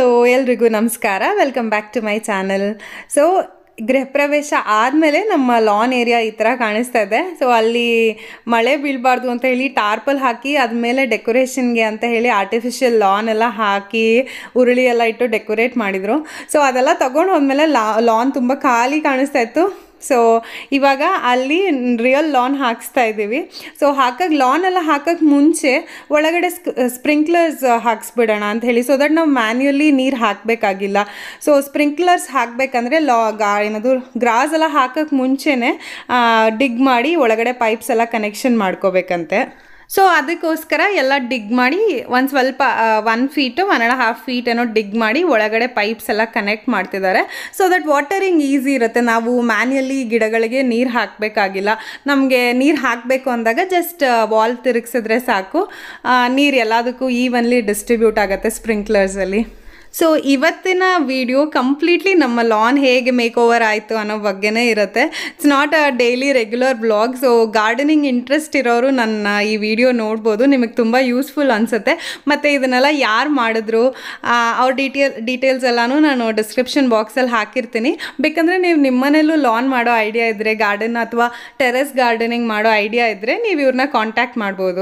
ಎಲ್ರಿಗೂ ನಮಸ್ಕಾರ welcome back to my channel so ಗೃಹ ಪ್ರವೇಶ ಆದಮೇಲೆ ನಮ್ಮ ಲಾನ್ ಏರಿಯಾ ಈ ಥರ ಕಾಣಿಸ್ತಾ ಇದೆ ಸೊ ಅಲ್ಲಿ ಮಳೆ ಬೀಳಬಾರ್ದು ಅಂತ ಹೇಳಿ ಟಾರ್ಪಲ್ ಹಾಕಿ ಅದ್ಮೇಲೆ ಡೆಕೋರೇಷನ್ಗೆ ಅಂತ ಹೇಳಿ ಆರ್ಟಿಫಿಷಿಯಲ್ ಲಾನ್ ಎಲ್ಲ ಹಾಕಿ ಉರುಳಿ ಎಲ್ಲ ಇಟ್ಟು ಡೆಕೋರೇಟ್ ಮಾಡಿದರು ಸೊ ಅದೆಲ್ಲ ತೊಗೊಂಡು ಹೋದ್ಮೇಲೆ ಲಾ ಲಾನ್ ತುಂಬ ಖಾಲಿ ಕಾಣಿಸ್ತಾ ಇತ್ತು ಸೊ ಇವಾಗ ಅಲ್ಲಿ ರಿಯಲ್ ಲಾನ್ ಹಾಕಿಸ್ತಾ ಇದ್ದೀವಿ ಸೊ ಹಾಕಕ್ಕೆ ಲಾನ್ ಎಲ್ಲ ಹಾಕಕ್ಕೆ ಮುಂಚೆ ಒಳಗಡೆ ಸ್ಪ್ರಿಂಕ್ಲರ್ಸ್ ಹಾಕ್ಸ್ಬಿಡೋಣ ಅಂತ ಹೇಳಿ ಸೊ ದಟ್ ನಾವು ಮ್ಯಾನ್ಯುಯಲಿ ನೀರು ಹಾಕಬೇಕಾಗಿಲ್ಲ ಸೊ ಸ್ಪ್ರಿಂಕ್ಲರ್ಸ್ ಹಾಕಬೇಕಂದ್ರೆ ಲಾ ಗಾ ಏನದು ಗ್ರಾಸ್ ಎಲ್ಲ ಹಾಕಕ್ಕೆ ಮುಂಚೆನೇ ಡಿಗ್ ಮಾಡಿ ಒಳಗಡೆ ಪೈಪ್ಸ್ ಎಲ್ಲ ಕನೆಕ್ಷನ್ ಮಾಡ್ಕೋಬೇಕಂತೆ ಸೊ ಅದಕ್ಕೋಸ್ಕರ ಎಲ್ಲ ಡಿಗ್ ಮಾಡಿ ಒಂದು ಸ್ವಲ್ಪ one feet one and half feet ಏನೋ ಡಿಗ್ ಮಾಡಿ ಒಳಗಡೆ ಪೈಪ್ಸ್ ಎಲ್ಲ ಕನೆಕ್ಟ್ ಮಾಡ್ತಿದ್ದಾರೆ ಸೊ ದಟ್ ವಾಟರಿಂಗ್ ಈಸಿ ಇರುತ್ತೆ ನಾವು ಮ್ಯಾನ್ಯಲಿ ಗಿಡಗಳಿಗೆ ನೀರು ಹಾಕಬೇಕಾಗಿಲ್ಲ ನಮಗೆ ನೀರು ಹಾಕಬೇಕು ಅಂದಾಗ ಜಸ್ಟ್ ವಾಲ್ ತಿರುಗಿಸಿದ್ರೆ ಸಾಕು ನೀರು ಎಲ್ಲದಕ್ಕೂ ಈವನ್ಲಿ ಡಿಸ್ಟ್ರಿಬ್ಯೂಟ್ ಆಗುತ್ತೆ ಸ್ಪ್ರಿಂಕ್ಲರ್ಸಲ್ಲಿ ಸೊ ಇವತ್ತಿನ ವಿಡಿಯೋ ಕಂಪ್ಲೀಟ್ಲಿ ನಮ್ಮ ಲಾನ್ ಹೇಗೆ ಮೇಕ್ ಓವರ್ ಆಯಿತು ಅನ್ನೋ ಬಗ್ಗೆನೇ ಇರುತ್ತೆ it's not a daily regular blog so gardening interest ಇರೋರು ನನ್ನ ಈ ವಿಡಿಯೋ ನೋಡ್ಬೋದು ನಿಮಗೆ ತುಂಬ ಯೂಸ್ಫುಲ್ ಅನಿಸುತ್ತೆ ಮತ್ತು ಇದನ್ನೆಲ್ಲ ಯಾರು ಮಾಡಿದ್ರು ಅವ್ರ ಡೀಟೇಲ್ ಡೀಟೇಲ್ಸ್ ಎಲ್ಲನೂ ನಾನು ಡಿಸ್ಕ್ರಿಪ್ಷನ್ ಬಾಕ್ಸಲ್ಲಿ ಹಾಕಿರ್ತೀನಿ ಬೇಕಂದರೆ ನೀವು ನಿಮ್ಮನೇಲೂ ಲಾನ್ ಮಾಡೋ ಐಡಿಯಾ ಇದ್ದರೆ ಗಾರ್ಡನ್ ಅಥವಾ ಟೆರೆಸ್ ಗಾರ್ಡನಿಂಗ್ ಮಾಡೋ ಐಡಿಯಾ ಇದ್ದರೆ ನೀವು ಇವ್ರನ್ನ ಕಾಂಟ್ಯಾಕ್ಟ್ ಮಾಡ್ಬೋದು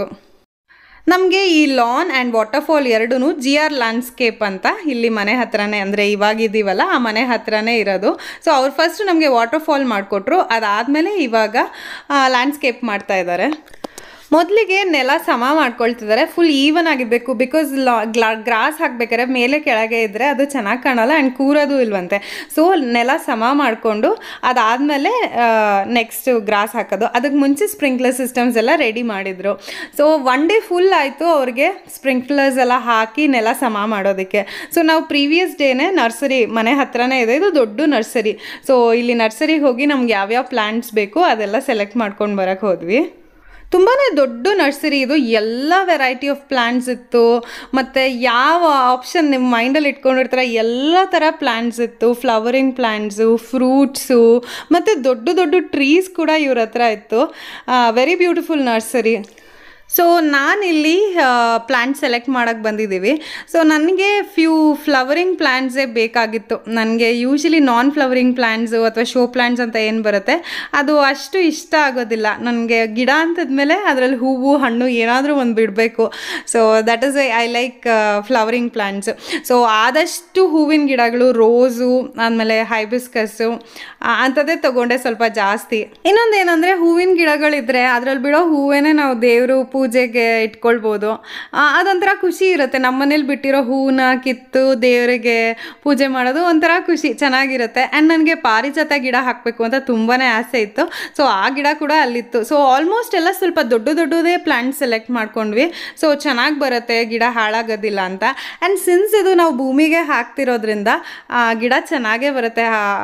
ನಮಗೆ ಈ ಲಾನ್ ಆ್ಯಂಡ್ ವಾಟರ್ಫಾಲ್ ಎರಡೂ ಜಿ ಆರ್ ಲ್ಯಾಂಡ್ಸ್ಕೇಪ್ ಅಂತ ಇಲ್ಲಿ ಮನೆ ಹತ್ರನೇ ಅಂದರೆ ಇವಾಗಿದ್ದೀವಲ್ಲ ಆ ಮನೆ ಹತ್ರನೇ ಇರೋದು ಸೊ ಅವ್ರು ಫಸ್ಟ್ ನಮಗೆ ವಾಟರ್ಫಾಲ್ ಮಾಡಿಕೊಟ್ರು ಅದಾದಮೇಲೆ ಇವಾಗ ಲ್ಯಾಂಡ್ಸ್ಕೇಪ್ ಮಾಡ್ತಾ ಇದ್ದಾರೆ ಮೊದಲಿಗೆ ನೆಲ ಸಮ ಮಾಡ್ಕೊಳ್ತಿದ್ದಾರೆ ಫುಲ್ ಈವನ್ ಆಗಿರಬೇಕು ಬಿಕಾಸ್ ಲಾ ಗ್ರಾಸ್ ಹಾಕ್ಬೇಕಾದ್ರೆ ಮೇಲೆ ಕೆಳಗೆ ಇದ್ದರೆ ಅದು ಚೆನ್ನಾಗಿ ಕಾಣಲ್ಲ ಆ್ಯಂಡ್ ಕೂರೋದು ಇಲ್ವಂತೆ ಸೊ ನೆಲ ಸಮ ಮಾಡಿಕೊಂಡು ಅದಾದಮೇಲೆ ನೆಕ್ಸ್ಟ್ ಗ್ರಾಸ್ ಹಾಕೋದು ಅದಕ್ಕೆ ಮುಂಚೆ ಸ್ಪ್ರಿಂಕ್ಲರ್ ಸಿಸ್ಟಮ್ಸ್ ಎಲ್ಲ ರೆಡಿ ಮಾಡಿದರು ಸೊ ಒನ್ ಡೇ ಫುಲ್ ಆಯಿತು ಅವ್ರಿಗೆ ಸ್ಪ್ರಿಂಕ್ಲರ್ಸ್ ಎಲ್ಲ ಹಾಕಿ ನೆಲ ಸಮ ಮಾಡೋದಕ್ಕೆ ಸೊ ನಾವು ಪ್ರೀವಿಯಸ್ ಡೇನೇ ನರ್ಸರಿ ಮನೆ ಹತ್ರನೇ ಇದೆ ಇದು ದೊಡ್ಡ ನರ್ಸರಿ ಸೊ ಇಲ್ಲಿ ನರ್ಸರಿಗೆ ಹೋಗಿ ನಮ್ಗೆ ಯಾವ್ಯಾವ ಪ್ಲ್ಯಾಂಟ್ಸ್ ಬೇಕು ಅದೆಲ್ಲ ಸೆಲೆಕ್ಟ್ ಮಾಡ್ಕೊಂಡು ಬರೋಕ್ಕೆ ಹೋದ್ವಿ ತುಂಬಾ ದೊಡ್ಡ ನರ್ಸರಿ ಇದು ಎಲ್ಲ ವೆರೈಟಿ ಆಫ್ ಪ್ಲ್ಯಾಂಟ್ಸ್ ಇತ್ತು ಮತ್ತು ಯಾವ ಆಪ್ಷನ್ ನಿಮ್ಮ ಮೈಂಡಲ್ಲಿ ಇಟ್ಕೊಂಡಿರ್ತಾರೆ ಎಲ್ಲ ಥರ ಪ್ಲ್ಯಾಂಟ್ಸ್ ಇತ್ತು ಫ್ಲವರಿಂಗ್ ಪ್ಲ್ಯಾಂಟ್ಸು ಫ್ರೂಟ್ಸು ಮತ್ತು ದೊಡ್ಡ ದೊಡ್ಡ ಟ್ರೀಸ್ ಕೂಡ ಇವ್ರ ಹತ್ರ ಇತ್ತು ವೆರಿ ಬ್ಯೂಟಿಫುಲ್ ನರ್ಸರಿ ಸೊ ನಾನಿಲ್ಲಿ ಪ್ಲ್ಯಾಂಟ್ ಸೆಲೆಕ್ಟ್ ಮಾಡೋಕ್ಕೆ ಬಂದಿದ್ದೀವಿ ಸೊ ನನಗೆ ಫ್ಯೂ ಫ್ಲವರಿಂಗ್ ಪ್ಲ್ಯಾಂಟ್ಸೇ ಬೇಕಾಗಿತ್ತು ನನಗೆ ಯೂಶಲಿ ನಾನ್ ಫ್ಲವರಿಂಗ್ ಪ್ಲ್ಯಾಂಟ್ಸು ಅಥವಾ ಶೋ ಪ್ಲ್ಯಾಂಟ್ಸ್ ಅಂತ ಏನು ಬರುತ್ತೆ ಅದು ಅಷ್ಟು ಇಷ್ಟ ಆಗೋದಿಲ್ಲ ನನಗೆ ಗಿಡ ಅಂತದ್ಮೇಲೆ ಅದರಲ್ಲಿ ಹೂವು ಹಣ್ಣು ಏನಾದರೂ ಒಂದು ಬಿಡಬೇಕು so that is I like flowering plants so ಆದಷ್ಟು ಹೂವಿನ ಗಿಡಗಳು ರೋಸು ಆದಮೇಲೆ ಹೈಬಿಸ್ಕಸ್ಸು ಅಂಥದ್ದೇ ತೊಗೊಂಡೆ ಸ್ವಲ್ಪ ಜಾಸ್ತಿ ಇನ್ನೊಂದು ಏನಂದರೆ ಹೂವಿನ ಗಿಡಗಳಿದ್ರೆ ಅದರಲ್ಲಿ ಬಿಡೋ ಹೂವೇನೆ ನಾವು ದೇವರು ಪೂಜೆಗೆ ಇಟ್ಕೊಳ್ಬೋದು ಅದೊಂಥರ ಖುಷಿ ಇರುತ್ತೆ ನಮ್ಮ ಮನೇಲಿ ಬಿಟ್ಟಿರೋ ಹೂವನ್ನ ಕಿತ್ತು ದೇವರಿಗೆ ಪೂಜೆ ಮಾಡೋದು ಒಂಥರ ಖುಷಿ ಚೆನ್ನಾಗಿರುತ್ತೆ ಆ್ಯಂಡ್ ನನಗೆ ಪಾರಿಜಾತ ಗಿಡ ಹಾಕಬೇಕು ಅಂತ ತುಂಬಾ ಆಸೆ ಇತ್ತು ಸೊ ಆ ಗಿಡ ಕೂಡ ಅಲ್ಲಿತ್ತು ಸೊ ಆಲ್ಮೋಸ್ಟ್ ಎಲ್ಲ ಸ್ವಲ್ಪ ದೊಡ್ಡ ದೊಡ್ಡದೇ ಪ್ಲ್ಯಾಂಟ್ ಸೆಲೆಕ್ಟ್ ಮಾಡ್ಕೊಂಡ್ವಿ ಸೊ ಚೆನ್ನಾಗಿ ಬರುತ್ತೆ ಗಿಡ ಹಾಳಾಗೋದಿಲ್ಲ ಅಂತ ಆ್ಯಂಡ್ ಸಿನ್ಸ್ ಇದು ನಾವು ಭೂಮಿಗೆ ಹಾಕ್ತಿರೋದ್ರಿಂದ ಗಿಡ ಚೆನ್ನಾಗೇ ಬರುತ್ತೆ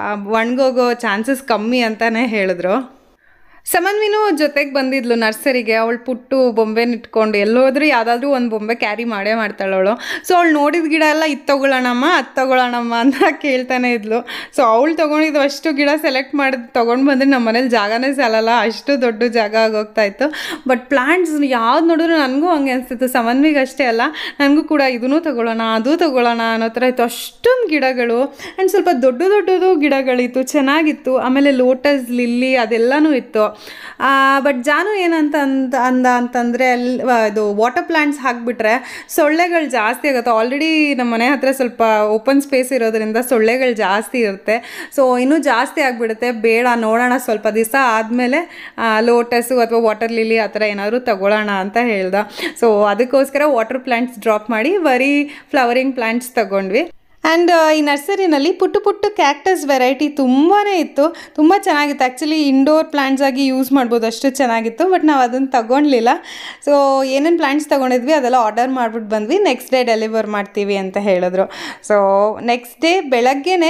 ಒಣಗೋಗೋ ಚಾನ್ಸಸ್ ಕಮ್ಮಿ ಅಂತಲೇ ಹೇಳಿದ್ರು ಸಮನ್ವಿನೂ ಜೊತೆಗೆ ಬಂದಿದ್ಲು ನರ್ಸರಿಗೆ ಅವಳು ಪುಟ್ಟು ಬೊಂಬೆನ ಇಟ್ಕೊಂಡು ಎಲ್ಲೋದ್ರೂ ಯಾವುದಾದ್ರೂ ಒಂದು ಬೊಂಬೆ ಕ್ಯಾರಿ ಮಾಡೇ ಮಾಡ್ತಾಳೆ ಅವಳು ಸೊ ಅವಳು ನೋಡಿದ ಗಿಡ ಎಲ್ಲ ಇದು ತೊಗೊಳ್ಳೋಣಮ್ಮ ಅದು ತೊಗೊಳ್ಳೋಣಮ್ಮ ಅಂತ ಕೇಳ್ತಾನೆ ಇದ್ಲು ಸೊ ಅವಳು ತೊಗೊಂಡಿದ್ದು ಅಷ್ಟು ಗಿಡ ಸೆಲೆಕ್ಟ್ ಮಾಡಿದ್ ತೊಗೊಂಡು ಬಂದರೆ ನಮ್ಮ ಮನೇಲಿ ಜಾಗನೇ ಸಾಲಲ್ಲ ಅಷ್ಟು ದೊಡ್ಡ ಜಾಗ ಆಗೋಗ್ತಾ ಇತ್ತು ಬಟ್ ಪ್ಲ್ಯಾಂಟ್ಸ್ ಯಾವ್ದು ನೋಡಿದ್ರು ನನಗೂ ಹಂಗೆ ಅನಿಸ್ತಿತ್ತು ಸಮನ್ವಿಗೆ ಅಷ್ಟೇ ಅಲ್ಲ ನನಗೂ ಕೂಡ ಇದೂ ತೊಗೊಳ್ಳೋಣ ಅದು ತೊಗೊಳ್ಳೋಣ ಅನ್ನೋ ಥರ ಇತ್ತು ಅಷ್ಟೊಂದು ಗಿಡಗಳು ಆ್ಯಂಡ್ ಸ್ವಲ್ಪ ದೊಡ್ಡ ದೊಡ್ಡದು ಗಿಡಗಳಿತ್ತು ಚೆನ್ನಾಗಿತ್ತು ಆಮೇಲೆ ಲೋಟಸ್ ಲಿಲ್ಲಿ ಅದೆಲ್ಲನೂ ಇತ್ತು ಬಟ್ ಜಾನು ಏನಂತ ಅಂದ ಅಂದ ಅಂತಂದರೆ ಅಲ್ಲಿ ಇದು ವಾಟರ್ ಪ್ಲ್ಯಾಂಟ್ಸ್ ಹಾಕಿಬಿಟ್ರೆ ಸೊಳ್ಳೆಗಳು ಜಾಸ್ತಿ ಆಗುತ್ತೆ ಆಲ್ರೆಡಿ ನಮ್ಮ ಮನೆ ಹತ್ರ ಸ್ವಲ್ಪ ಓಪನ್ ಸ್ಪೇಸ್ ಇರೋದ್ರಿಂದ ಸೊಳ್ಳೆಗಳು ಜಾಸ್ತಿ ಇರುತ್ತೆ ಸೊ ಇನ್ನೂ ಜಾಸ್ತಿ ಆಗಿಬಿಡುತ್ತೆ ಬೇಡ ನೋಡೋಣ ಸ್ವಲ್ಪ ದಿವಸ ಆದಮೇಲೆ ಲೋಟಸ್ಸು ಅಥವಾ ವಾಟರ್ ಲಿಲಿ ಆ ಥರ ಏನಾದರೂ ತಗೊಳ್ಳೋಣ ಅಂತ ಹೇಳ್ದ ಸೊ ಅದಕ್ಕೋಸ್ಕರ ವಾಟರ್ ಪ್ಲ್ಯಾಂಟ್ಸ್ ಡ್ರಾಪ್ ಮಾಡಿ ಬರೀ ಫ್ಲವರಿಂಗ್ ಪ್ಲ್ಯಾಂಟ್ಸ್ ತಗೊಂಡ್ವಿ ಆ್ಯಂಡ್ ಈ ನರ್ಸರಿನಲ್ಲಿ ಪುಟ್ಟು ಪುಟ್ಟು ಕ್ಯಾಕ್ಟಸ್ ವೆರೈಟಿ ತುಂಬಾ ಇತ್ತು ತುಂಬ ಚೆನ್ನಾಗಿತ್ತು ಆ್ಯಕ್ಚುಲಿ ಇಂಡೋರ್ ಪ್ಲ್ಯಾಂಟ್ಸ್ ಆಗಿ ಯೂಸ್ ಮಾಡ್ಬೋದು ಅಷ್ಟು ಚೆನ್ನಾಗಿತ್ತು ಬಟ್ ನಾವು ಅದನ್ನು ತಗೊಳ್ಲಿಲ್ಲ ಸೊ ಏನೇನು ಪ್ಲ್ಯಾಂಟ್ಸ್ ತೊಗೊಂಡಿದ್ವಿ ಅದೆಲ್ಲ ಆರ್ಡರ್ ಮಾಡಿಬಿಟ್ಟು ಬಂದ್ವಿ ನೆಕ್ಸ್ಟ್ ಡೇ ಡೆಲಿವರ್ ಮಾಡ್ತೀವಿ ಅಂತ ಹೇಳಿದ್ರು ಸೊ ನೆಕ್ಸ್ಟ್ ಡೇ ಬೆಳಗ್ಗೆನೇ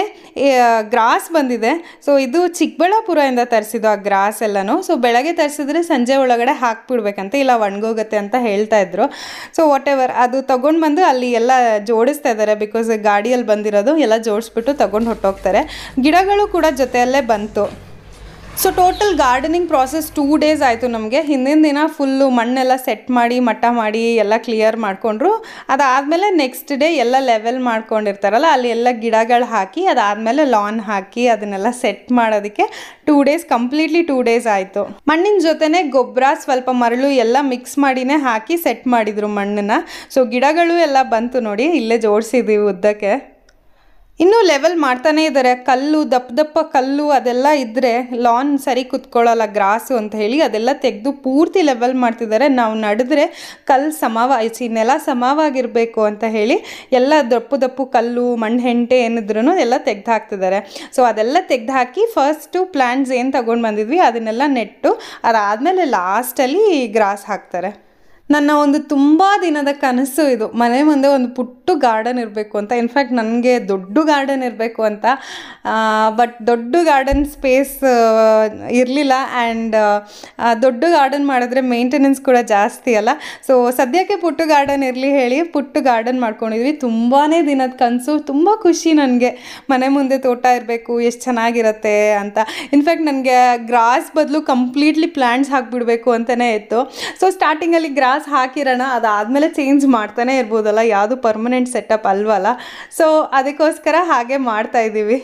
ಗ್ರಾಸ್ ಬಂದಿದೆ ಸೊ ಇದು ಚಿಕ್ಕಬಳ್ಳಾಪುರದಿಂದ ತರಿಸಿದ್ದು ಆ ಗ್ರಾಸ್ ಎಲ್ಲನೂ ಸೊ ಬೆಳಗ್ಗೆ ತರಿಸಿದ್ರೆ ಸಂಜೆ ಒಳಗಡೆ ಹಾಕ್ಬಿಡ್ಬೇಕಂತ ಇಲ್ಲ ಒಣಗೋಗುತ್ತೆ ಅಂತ ಹೇಳ್ತಾ ಇದ್ರು ಸೊ ವಾಟ್ ಎವರ್ ಅದು ತೊಗೊಂಡು ಬಂದು ಅಲ್ಲಿ ಎಲ್ಲ ಜೋಡಿಸ್ತಾ ಇದ್ದಾರೆ ಬಿಕಾಸ್ ಗಾಡಿಯಲ್ಲಿ ಬಂದಿರೋದು ಎಲ್ಲ ಜೋಡಿಸ್ಬಿಟ್ಟು ತಗೊಂಡು ಹೊಟ್ಟೋಗ್ತಾರೆ ಗಿಡಗಳು ಕೂಡ ಜೊತೆಯಲ್ಲೇ ಬಂತು so total gardening process two days ಆಯಿತು ನಮಗೆ ಹಿಂದಿನ ದಿನ ಫುಲ್ಲು ಮಣ್ಣೆಲ್ಲ ಸೆಟ್ ಮಾಡಿ ಮಟ್ಟ ಮಾಡಿ ಎಲ್ಲ ಕ್ಲಿಯರ್ ಮಾಡಿಕೊಂಡ್ರು ಅದಾದಮೇಲೆ ನೆಕ್ಸ್ಟ್ ಡೇ ಎಲ್ಲ ಲೆವೆಲ್ ಮಾಡ್ಕೊಂಡಿರ್ತಾರಲ್ಲ ಅಲ್ಲಿ ಎಲ್ಲ ಗಿಡಗಳು ಹಾಕಿ ಅದಾದಮೇಲೆ ಲಾನ್ ಹಾಕಿ ಅದನ್ನೆಲ್ಲ ಸೆಟ್ ಮಾಡೋದಕ್ಕೆ two days completely two days ಆಯಿತು ಮಣ್ಣಿನ ಜೊತೆನೆ ಗೊಬ್ಬರ ಸ್ವಲ್ಪ ಮರಳು ಎಲ್ಲ ಮಿಕ್ಸ್ ಮಾಡಿನೇ ಹಾಕಿ ಸೆಟ್ ಮಾಡಿದರು ಮಣ್ಣನ್ನು ಸೊ ಗಿಡಗಳು ಎಲ್ಲ ಬಂತು ನೋಡಿ ಇಲ್ಲೇ ಜೋಡಿಸಿದ್ದೀವಿ ಉದ್ದಕ್ಕೆ ಇನ್ನೂ ಲೆವೆಲ್ ಮಾಡ್ತಾನೇ ಇದ್ದಾರೆ ಕಲ್ಲು ದಪ್ಪ ದಪ್ಪ ಕಲ್ಲು ಅದೆಲ್ಲ ಇದ್ದರೆ ಲಾನ್ ಸರಿ ಕುತ್ಕೊಳ್ಳಲ್ಲ ಗ್ರಾಸು ಅಂತ ಹೇಳಿ ಅದೆಲ್ಲ ತೆಗೆದು ಪೂರ್ತಿ ಲೆವೆಲ್ ಮಾಡ್ತಿದ್ದಾರೆ ನಾವು ನಡೆದ್ರೆ ಕಲ್ಲು ಸಮವಾಯಿಸಿ ನೆಲ ಸಮವಾಗಿರಬೇಕು ಅಂತ ಹೇಳಿ ಎಲ್ಲ ದಪ್ಪು ದಪ್ಪು ಕಲ್ಲು ಮಣ್ಣು ಹೆಂಟೆ ಏನಿದ್ರು ಎಲ್ಲ ತೆಗ್ದು ಹಾಕ್ತಿದ್ದಾರೆ ಸೊ ಅದೆಲ್ಲ ತೆಗ್ದು ಹಾಕಿ ಫಸ್ಟು ಪ್ಲ್ಯಾಂಟ್ಸ್ ಏನು ತಗೊಂಡು ಬಂದಿದ್ವಿ ಅದನ್ನೆಲ್ಲ ನೆಟ್ಟು ಅದಾದಮೇಲೆ ಲಾಸ್ಟಲ್ಲಿ ಗ್ರಾಸ್ ಹಾಕ್ತಾರೆ ನನ್ನ ಒಂದು ತುಂಬ ದಿನದ ಕನಸು ಇದು ಮನೆ ಮುಂದೆ ಒಂದು ಪುಟ್ಟು ಗಾರ್ಡನ್ ಇರಬೇಕು ಅಂತ ಇನ್ಫ್ಯಾಕ್ಟ್ ನನಗೆ ದೊಡ್ಡ ಗಾರ್ಡನ್ ಇರಬೇಕು ಅಂತ ಬಟ್ ದೊಡ್ಡ ಗಾರ್ಡನ್ ಸ್ಪೇಸ್ ಇರಲಿಲ್ಲ ಆ್ಯಂಡ್ ದೊಡ್ಡ ಗಾರ್ಡನ್ ಮಾಡಿದ್ರೆ ಮೇಂಟೆನೆನ್ಸ್ ಕೂಡ ಜಾಸ್ತಿ ಅಲ್ಲ ಸೊ ಸದ್ಯಕ್ಕೆ ಪುಟ್ಟ ಗಾರ್ಡನ್ ಇರಲಿ ಹೇಳಿ ಪುಟ್ಟ ಗಾರ್ಡನ್ ಮಾಡ್ಕೊಂಡಿದ್ವಿ ತುಂಬಾ ದಿನದ ಕನಸು ತುಂಬ ಖುಷಿ ನನಗೆ ಮನೆ ಮುಂದೆ ತೋಟ ಇರಬೇಕು ಎಷ್ಟು ಚೆನ್ನಾಗಿರುತ್ತೆ ಅಂತ ಇನ್ಫ್ಯಾಕ್ಟ್ ನನಗೆ ಗ್ರಾಸ್ ಬದಲು ಕಂಪ್ಲೀಟ್ಲಿ ಪ್ಲ್ಯಾಂಟ್ಸ್ ಹಾಕಿಬಿಡ್ಬೇಕು ಅಂತಲೇ ಇತ್ತು ಸೊ ಸ್ಟಾರ್ಟಿಂಗಲ್ಲಿ ಗ್ರಾಸ್ ಹಾಕಿರೋಣ ಅದಾದಮೇಲೆ ಚೇಂಜ್ ಮಾಡ್ತಾನೆ ಇರ್ಬೋದಲ್ಲ ಯಾವುದು ಪರ್ಮನೆಂಟ್ ಸೆಟಪ್ ಅಲ್ವಲ್ಲ ಸೊ ಅದಕ್ಕೋಸ್ಕರ ಹಾಗೆ ಮಾಡ್ತಾ ಇದ್ದೀವಿ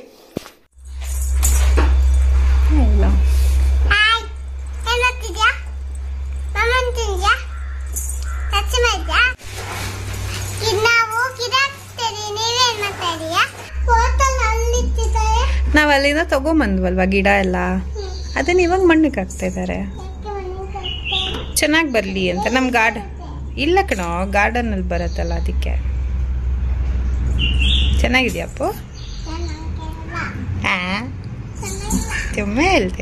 ಹಾಯ್ ಏನ್ ಮಾಡ್ತಿದ್ಯಾ ಮಮ್ಮನ್ ತಿಂದ್ಯಾ ಟಚ್ ಮಾಡಿದ್ಯಾ ಇದು ನಾವು ಗಿಡ ಹಾಕ್ತೀರಿ ನೀವೇನ್ ಮಾಡ್ತಾ ಇದೀಯಾ ಹೋಟೆಲ್ ಅಲ್ಲಿಟ್ಟಿದ್ದಾರೆ ನಾವು ಅಲ್ಲಿಂದ ತಗೊಂಬಂದ್ವಲ್ವಾ ಗಿಡ ಎಲ್ಲ ಅದನ್ನ ಇವಾಗ ಮಣ್ಣಿಗೆ ಹಾಕ್ತಾ ಇದ್ದಾರೆ ಚೆನ್ನಾಗಿ ಬರಲಿ ಅಂತ ನಮ್ಮ ಗಾರ್ಡ್ ಇಲ್ಲ ಕಣೋ ಗಾರ್ಡನಲ್ಲಿ ಬರುತ್ತಲ್ಲ ಅದಕ್ಕೆ ಚೆನ್ನಾಗಿದೆಯಪ್ಪ ಹಾಂ ತುಂಬ ಹೇಳ್ತೀಯ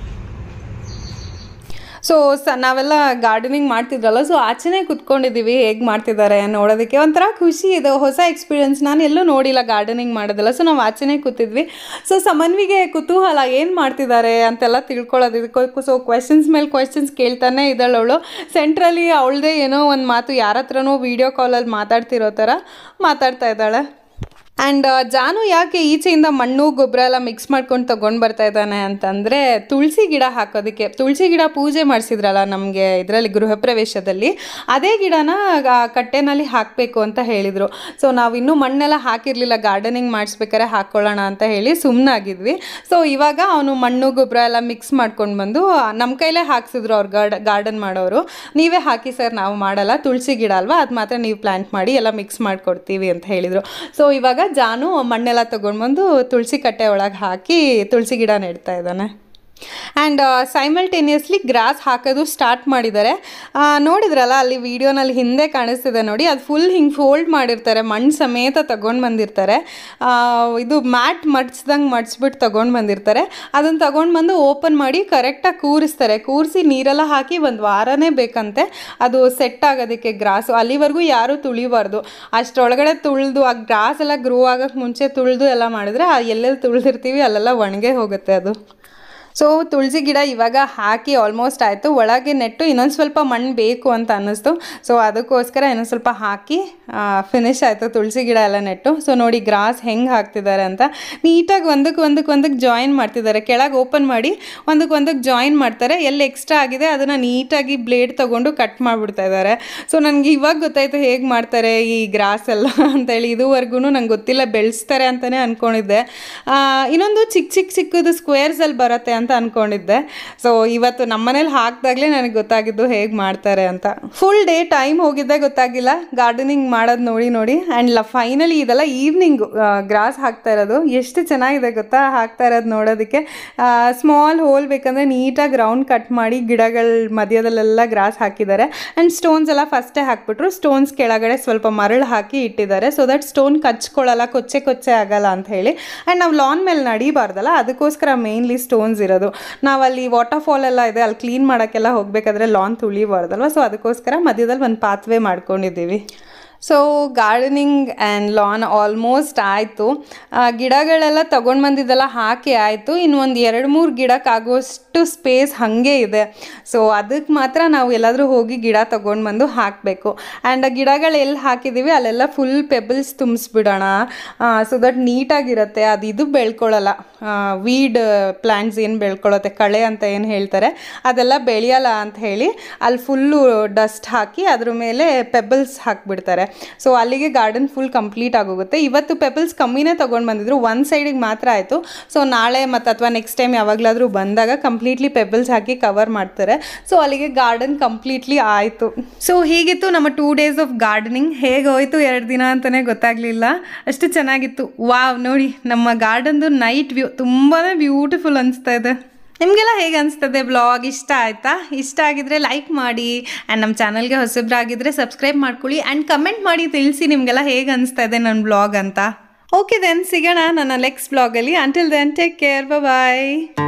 ಸೊ ಸ ನಾವೆಲ್ಲ ಗಾರ್ಡನಿಂಗ್ ಮಾಡ್ತಿದ್ರಲ್ಲ ಸೊ ಆಚೆನೇ ಕುತ್ಕೊಂಡಿದ್ದೀವಿ ಹೇಗೆ ಮಾಡ್ತಿದ್ದಾರೆ ನೋಡೋದಕ್ಕೆ ಒಂಥರ ಖುಷಿ ಇದೆ ಹೊಸ ಎಕ್ಸ್ಪೀರಿಯನ್ಸ್ ನಾನು ಎಲ್ಲೂ ನೋಡಿಲ್ಲ ಗಾರ್ಡನಿಂಗ್ ಮಾಡೋದಲ್ಲ ಸೊ ನಾವು ಆಚೆನೇ ಕೂತಿದ್ವಿ ಸೊ ಸಮನ್ವಿಗೆ ಕುತೂಹಲ ಏನು ಮಾಡ್ತಿದ್ದಾರೆ ಅಂತೆಲ್ಲ ತಿಳ್ಕೊಳ್ಳೋದಕ್ಕೆ ಸೊ ಕ್ವೆಶನ್ಸ್ ಮೇಲೆ ಕ್ವೆಶನ್ಸ್ ಕೇಳ್ತಾನೆ ಇದ್ದಾಳೆ ಅವಳು ಸೆಂಟ್ರಲ್ಲಿ ಅವಳದೇ ಏನೋ ಒಂದು ಮಾತು ಯಾರ ಹತ್ರನೋ ವೀಡಿಯೋ ಕಾಲಲ್ಲಿ ಮಾತಾಡ್ತಿರೋ ಥರ ಮಾತಾಡ್ತಾ ಇದ್ದಾಳೆ ಆ್ಯಂಡ್ ಜಾನು ಯಾಕೆ ಈಚೆಯಿಂದ ಮಣ್ಣು ಗೊಬ್ಬರ ಎಲ್ಲ ಮಿಕ್ಸ್ ಮಾಡ್ಕೊಂಡು ತೊಗೊಂಡು ಬರ್ತಾ ಇದ್ದಾನೆ ಅಂತಂದರೆ ತುಳಸಿ ಗಿಡ ಹಾಕೋದಕ್ಕೆ ತುಳಸಿ ಗಿಡ ಪೂಜೆ ಮಾಡಿಸಿದ್ರಲ್ಲ ನಮಗೆ ಇದರಲ್ಲಿ ಗೃಹ ಪ್ರವೇಶದಲ್ಲಿ ಅದೇ ಗಿಡನ ಆ ಕಟ್ಟೆನಲ್ಲಿ ಹಾಕಬೇಕು ಅಂತ ಹೇಳಿದರು ಸೊ ನಾವು ಇನ್ನೂ ಮಣ್ಣೆಲ್ಲ ಹಾಕಿರಲಿಲ್ಲ ಗಾರ್ಡನಿಂಗ್ ಮಾಡಿಸ್ಬೇಕಾರೆ ಹಾಕ್ಕೊಳ್ಳೋಣ ಅಂತ ಹೇಳಿ ಸುಮ್ಮನಾಗಿದ್ವಿ ಸೊ ಇವಾಗ ಅವನು ಮಣ್ಣು ಗೊಬ್ಬರ ಎಲ್ಲ ಮಿಕ್ಸ್ ಮಾಡ್ಕೊಂಡು ಬಂದು ನಮ್ಮ ಕೈಲೇ ಹಾಕ್ಸಿದ್ರು ಅವ್ರು ಗಾರ್ಡ ಗಾರ್ಡನ್ ಮಾಡೋರು ನೀವೇ ಹಾಕಿ ಸರ್ ನಾವು ಮಾಡಲ್ಲ ತುಳಸಿ ಗಿಡ ಅಲ್ವಾ ಅದು ಮಾತ್ರ ನೀವು ಪ್ಲ್ಯಾಂಟ್ ಮಾಡಿ ಎಲ್ಲ ಮಿಕ್ಸ್ ಮಾಡಿಕೊಡ್ತೀವಿ ಅಂತ ಹೇಳಿದರು ಸೊ ಇವಾಗ ಜಾನು ಮಣ್ಣೆಲ್ಲ ತೊಗೊಂಡು ಬಂದು ತುಳಸಿ ಕಟ್ಟೆ ಒಳಗೆ ಹಾಕಿ ತುಳಸಿ ಗಿಡ ನೆಡ್ತಾ ಇದ್ದಾನೆ ಆ್ಯಂಡ್ ಸೈಮಲ್ಟೇನಿಯಸ್ಲಿ ಗ್ರಾಸ್ ಹಾಕೋದು ಸ್ಟಾರ್ಟ್ ಮಾಡಿದ್ದಾರೆ ಆ, ನೋಡಿದ್ರಲ್ಲ ಅಲ್ಲಿ ವಿಡಿಯೋನಲ್ಲಿ ಹಿಂದೆ ಕಾಣಿಸ್ತಿದೆ ನೋಡಿ ಅದು ಫುಲ್ ಹಿಂಗೆ ಫೋಲ್ಡ್ ಮಾಡಿರ್ತಾರೆ ಮಣ್ಣು ಸಮೇತ ತಗೊಂಡು ಬಂದಿರ್ತಾರೆ ಆ, ಇದು ಮ್ಯಾಟ್ ಮಡ್ಸ್ದಂಗೆ ಮಡ್ಸ್ಬಿಟ್ಟು ತಗೊಂಡು ಬಂದಿರ್ತಾರೆ ಅದನ್ನು ತಗೊಂಡು ಬಂದು ಓಪನ್ ಮಾಡಿ ಕರೆಕ್ಟಾಗಿ ಕೂರಿಸ್ತಾರೆ ಕೂರಿಸಿ ನೀರೆಲ್ಲ ಹಾಕಿ ಒಂದು ವಾರನೇ ಬೇಕಂತೆ ಅದು ಸೆಟ್ ಆಗೋದಕ್ಕೆ ಗ್ರಾಸು ಅಲ್ಲಿವರೆಗೂ ಯಾರೂ ತುಳಿಬಾರ್ದು ಅಷ್ಟರೊಳಗಡೆ ತುಳಿದು ಆ ಗ್ರಾಸ್ ಎಲ್ಲ ಗ್ರೋ ಆಗೋಕ್ಕೆ ಮುಂಚೆ ತುಳಿದು ಎಲ್ಲ ಮಾಡಿದ್ರೆ ಆ ಎಲ್ಲೆಲ್ಲಿ ತುಳಿದಿರ್ತೀವಿ ಅಲ್ಲೆಲ್ಲ ಒಣಗೇ ಹೋಗುತ್ತೆ ಅದು ಸೊ ತುಳಸಿ ಗಿಡ ಇವಾಗ ಹಾಕಿ ಆಲ್ಮೋಸ್ಟ್ ಆಯಿತು ಒಳಗೆ ನೆಟ್ಟು ಇನ್ನೊಂದು ಸ್ವಲ್ಪ ಮಣ್ಣು ಬೇಕು ಅಂತ ಅನ್ನಿಸ್ತು ಸೊ ಅದಕ್ಕೋಸ್ಕರ ಇನ್ನೊಂದು ಸ್ವಲ್ಪ ಹಾಕಿ ಫಿನಿಶ್ ಆಯಿತು ತುಳಸಿ ಗಿಡ ಎಲ್ಲ ನೆಟ್ಟು ಸೊ ನೋಡಿ ಗ್ರಾಸ್ ಹೆಂಗೆ ಹಾಕ್ತಿದ್ದಾರೆ ಅಂತ ನೀಟಾಗಿ ಒಂದಕ್ಕೆ ಒಂದಕ್ಕೆ ಒಂದಕ್ಕೆ ಜಾಯಿನ್ ಮಾಡ್ತಿದ್ದಾರೆ ಕೆಳಗೆ ಓಪನ್ ಮಾಡಿ ಒಂದಕ್ಕೆ ಒಂದಕ್ಕೆ ಜಾಯಿನ್ ಮಾಡ್ತಾರೆ ಎಲ್ಲಿ ಎಕ್ಸ್ಟ್ರಾ ಆಗಿದೆ ಅದನ್ನು ನೀಟಾಗಿ ಬ್ಲೇಡ್ ತೊಗೊಂಡು ಕಟ್ ಮಾಡಿಬಿಡ್ತಾ ಇದ್ದಾರೆ ಸೊ ನನಗೆ ಇವಾಗ ಗೊತ್ತಾಯಿತು ಹೇಗೆ ಮಾಡ್ತಾರೆ ಈ ಗ್ರಾಸ್ ಎಲ್ಲ ಅಂತೇಳಿ ಇದುವರೆಗೂ ನಂಗೆ ಗೊತ್ತಿಲ್ಲ ಬೆಳೆಸ್ತಾರೆ ಅಂತಲೇ ಅಂದ್ಕೊಂಡಿದ್ದೆ ಆ, ಇನ್ನೊಂದು ಚಿಕ್ಕ ಚಿಕ್ಕ ಚಿಕ್ಕದು ಸ್ಕ್ವೇರ್ಸಲ್ಲಿ ಬರುತ್ತೆ ಅಂತ ಅಂದ್ಕೊಂಡಿದ್ದೆ ಸೊ ಇವತ್ತು ನಮ್ಮನೇಲಿ ಹಾಕಿದಾಗಲೇ ನನಗೆ ಗೊತ್ತಾಗಿದ್ದು ಹೇಗೆ ಮಾಡ್ತಾರೆ ಅಂತ ಫುಲ್ ಡೇ ಟೈಮ್ ಹೋಗಿದ್ದೆ ಗೊತ್ತಾಗಿಲ್ಲ ಗಾರ್ಡನಿಂಗ್ ಮಾಡೋದು ನೋಡಿ ನೋಡಿ ಆ್ಯಂಡ್ ಲ ಫೈನಲಿ ಇದೆಲ್ಲ ಈವ್ನಿಂಗ್ ಗ್ರಾಸ್ ಹಾಕ್ತಾ ಇರೋದು ಎಷ್ಟು ಚೆನ್ನಾಗಿದೆ ಗೊತ್ತಾ ಹಾಕ್ತಾ ಇರೋದು ನೋಡೋದಕ್ಕೆ ಸ್ಮಾಲ್ ಹೋಲ್ ಬೇಕಂದರೆ ನೀಟಾಗಿ ರೌಂಡ್ ಕಟ್ ಮಾಡಿ ಗಿಡಗಳ ಮಧ್ಯದಲ್ಲೆಲ್ಲ ಗ್ರಾಸ್ ಹಾಕಿದ್ದಾರೆ ಆ್ಯಂಡ್ ಸ್ಟೋನ್ಸ್ ಎಲ್ಲ ಫಸ್ಟೇ ಹಾಕ್ಬಿಟ್ರು ಸ್ಟೋನ್ಸ್ ಕೆಳಗಡೆ ಸ್ವಲ್ಪ ಮರಳು ಹಾಕಿ ಇಟ್ಟಿದ್ದಾರೆ ಸೊ ದಟ್ ಸ್ಟೋನ್ ಕಚ್ಕೊಳ್ಳಲ್ಲ ಕೊಚ್ಚೆ ಕೊಚ್ಚೆ ಆಗಲ್ಲ ಅಂತ ಹೇಳಿ ಆ್ಯಂಡ್ ನಾವು ಲಾನ್ ಮೇಲೆ ನಡಿಬಾರ್ದಲ್ಲ ಅದಕ್ಕೋಸ್ಕರ ಮೇನ್ಲಿ ಸ್ಟೋನ್ಸ್ ಇರೋದು ನಾವಲ್ಲಿ ವಾಟರ್ ಫಾಲ್ ಎಲ್ಲ ಇದೆ ಅಲ್ಲಿ ಕ್ಲೀನ್ ಮಾಡೋಕ್ಕೆಲ್ಲ ಹೋಗಬೇಕಾದ್ರೆ ಲಾನ್ ತುಳಿಬಾರ್ದಲ್ವ ಸೊ ಅದಕ್ಕೋಸ್ಕರ ಮಧ್ಯದಲ್ಲಿ ಒಂದು ಪಾತ್ವೇ ಮಾಡ್ಕೊಂಡಿದ್ದೀವಿ so gardening and lawn almost ಆಯಿತು ಗಿಡಗಳೆಲ್ಲ ತೊಗೊಂಡು ಬಂದಿದ್ದೆಲ್ಲ ಹಾಕಿ ಆಯಿತು ಇನ್ನು ಒಂದು ಎರಡು ಮೂರು ಗಿಡಕ್ಕಾಗುವಷ್ಟು ಸ್ಪೇಸ್ ಹಾಗೆ ಇದೆ ಸೊ ಅದಕ್ಕೆ ಮಾತ್ರ ನಾವು ಎಲ್ಲಾದರೂ ಹೋಗಿ ಗಿಡ ತೊಗೊಂಡು ಬಂದು ಹಾಕಬೇಕು ಆ್ಯಂಡ್ ಗಿಡಗಳು ಎಲ್ಲಿ ಹಾಕಿದ್ದೀವಿ ಅಲ್ಲೆಲ್ಲ ಫುಲ್ ಪೆಬಲ್ಸ್ ತುಂಬಿಸ್ಬಿಡೋಣ ಸೊ ದಟ್ ನೀಟಾಗಿರುತ್ತೆ ಅದು ಇದು ಬೆಳ್ಕೊಳ್ಳಲ್ಲ ವೀಡ್ ಪ್ಲ್ಯಾಂಟ್ಸ್ ಏನು ಬೆಳ್ಕೊಳ್ಳುತ್ತೆ ಕಳೆ ಅಂತ ಏನು ಹೇಳ್ತಾರೆ ಅದೆಲ್ಲ ಬೆಳೆಯಲ್ಲ ಅಂತ ಹೇಳಿ ಅಲ್ಲಿ ಫುಲ್ಲು ಡಸ್ಟ್ ಹಾಕಿ ಅದ್ರ ಮೇಲೆ ಪೆಬಲ್ಸ್ ಹಾಕಿಬಿಡ್ತಾರೆ ಸೊ ಅಲ್ಲಿಗೆ ಗಾರ್ಡನ್ ಫುಲ್ ಕಂಪ್ಲೀಟ್ ಆಗೋಗುತ್ತೆ ಇವತ್ತು ಪೆಬಲ್ಸ್ ಕಮ್ಮಿನೇ ತೊಗೊಂಡು ಬಂದಿದ್ರು ಒಂದು ಸೈಡಿಗೆ ಮಾತ್ರ ಆಯಿತು ಸೊ ನಾಳೆ ಮತ್ತು ಅಥವಾ ನೆಕ್ಸ್ಟ್ ಟೈಮ್ ಯಾವಾಗಲಾದರೂ ಬಂದಾಗ ಕಂಪ್ಲೀಟ್ಲಿ ಪೆಬಲ್ಸ್ ಹಾಕಿ ಕವರ್ ಮಾಡ್ತಾರೆ ಸೊ ಅಲ್ಲಿಗೆ ಗಾರ್ಡನ್ ಕಂಪ್ಲೀಟ್ಲಿ ಆಯಿತು ಸೊ ಹೀಗಿತ್ತು ನಮ್ಮ ಟೂ ಡೇಸ್ ಆಫ್ ಗಾರ್ಡನಿಂಗ್ ಹೇಗೆ ಹೋಯ್ತು ಎರಡು ದಿನ ಅಂತಲೇ ಗೊತ್ತಾಗಲಿಲ್ಲ ಅಷ್ಟು ಚೆನ್ನಾಗಿತ್ತು ವಾವ್ ನೋಡಿ ನಮ್ಮ ಗಾರ್ಡನ್ದು ನೈಟ್ ವ್ಯೂ ತುಂಬಾ ಬ್ಯೂಟಿಫುಲ್ ಅನಿಸ್ತಾ ಇದೆ ನಿಮಗೆಲ್ಲ ಹೇಗೆ ಅನಿಸ್ತದೆ ಬ್ಲಾಗ್ ಇಷ್ಟ ಆಯಿತಾ ಇಷ್ಟ ಆಗಿದ್ರೆ ಲೈಕ್ ಮಾಡಿ ಆ್ಯಂಡ್ ನಮ್ಮ ಚಾನಲ್ಗೆ ಹೊಸಬ್ರಾಗಿದ್ದರೆ ಸಬ್ಸ್ಕ್ರೈಬ್ ಮಾಡ್ಕೊಳ್ಳಿ ಆ್ಯಂಡ್ ಕಮೆಂಟ್ ಮಾಡಿ ತಿಳಿಸಿ ನಿಮಗೆಲ್ಲ ಹೇಗೆ ಅನಿಸ್ತಾ ಇದೆ ನನ್ನ ಬ್ಲಾಗ್ ಅಂತ ಓಕೆ ದೆನ್ ಸಿಗೋಣ ನನ್ನ ನೆಕ್ಸ್ಟ್ ಬ್ಲಾಗಲ್ಲಿ ಅಂಟಿಲ್ ದೆನ್ ಟೇಕ್ ಕೇರ್ ಬಾಯ್